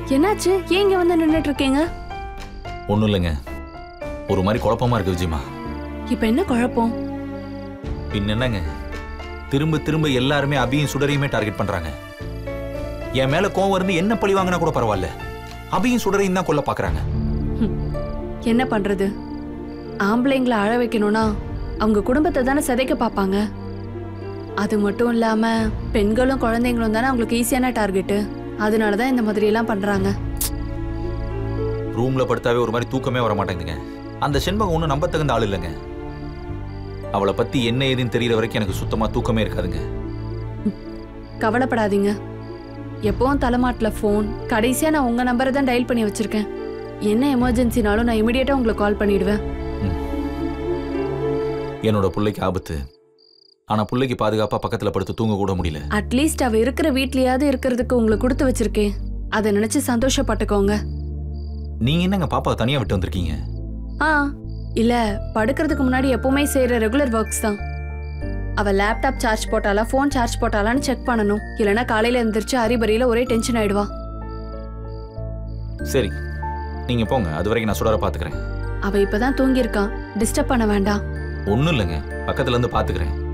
என்னாச்சு ஏன் இங்க வந்து நின்னுட்டு இருக்கீங்க ஒன்றும் இல்லைங்க ஒரு மாதிரி குழப்பமா இருக்கு விஜயமா இப்ப என்ன குழப்பம் பின் என்னங்க திரும்ப திரும்ப எல்லாருமே அபியும் சுடரையுமே டார்கெட் பண்றாங்க என் மேல கோவம் இருந்து என்ன பழி வாங்கினா கூட பரவாயில்ல அபியும் சுடரையும் தான் கொல்ல பாக்குறாங்க என்ன பண்றது ஆம்பளைங்களை அழ வைக்கணும்னா அவங்க குடும்பத்தை தானே சிதைக்க பார்ப்பாங்க அது மட்டும் இல்லாம பெண்களும் குழந்தைங்களும் தானே அவங்களுக்கு ஈஸியான டார்கெட்டு அதனால தான் இந்த மாதிரி எல்லாம் பண்றாங்க ரூம்ல படுத்தாவே ஒரு மாதிரி தூக்கமே வர மாட்டேங்குதுங்க அந்த செண்பகம் ஒன்றும் நம்ப தகுந்த ஆள் இல்லைங்க அவளை பத்தி என்ன ஏதுன்னு தெரியற வரைக்கும் எனக்கு சுத்தமா தூக்கமே இருக்காதுங்க கவலைப்படாதீங்க எப்பவும் தலைமாட்டில் ஃபோன் கடைசியா நான் உங்க நம்பரை தான் டயல் பண்ணி வச்சிருக்கேன் என்ன எமர்ஜென்சினாலும் நான் இமிடியேட்டா உங்களுக்கு கால் பண்ணிடுவேன் என்னோட பிள்ளைக்கு ஆபத்து ஆனா பிள்ளைக்கு பாதுகாப்பா பக்கத்துல படுத்து தூங்க கூட முடியல அட்லீஸ்ட் அவ இருக்கிற வீட்லயாவது இருக்கிறதுக்கு உங்களுக்கு கொடுத்து வச்சிருக்கேன் அதை நினைச்சு சந்தோஷப்பட்டுக்கோங்க நீங்க என்னங்க பாப்பா தனியா விட்டு வந்திருக்கீங்க ஆ இல்ல படுக்கிறதுக்கு முன்னாடி எப்பவுமே செய்யற ரெகுலர் ஒர்க்ஸ் தான் அவ லேப்டாப் சார்ஜ் போட்டாலா ஃபோன் சார்ஜ் போட்டாலான்னு செக் பண்ணணும் இல்லைன்னா காலையில எந்திரிச்சு அரிபரியில ஒரே டென்ஷன் ஆயிடுவா சரி நீங்க போங்க அது வரைக்கும் நான் சுடர பாத்துக்கிறேன் அவ இப்பதான் தூங்கியிருக்கான் டிஸ்டர்ப் பண்ண வேண்டாம் ஒண்ணும் இல்லைங்க பக்கத்துல இருந்து பாத்துக்கிறேன்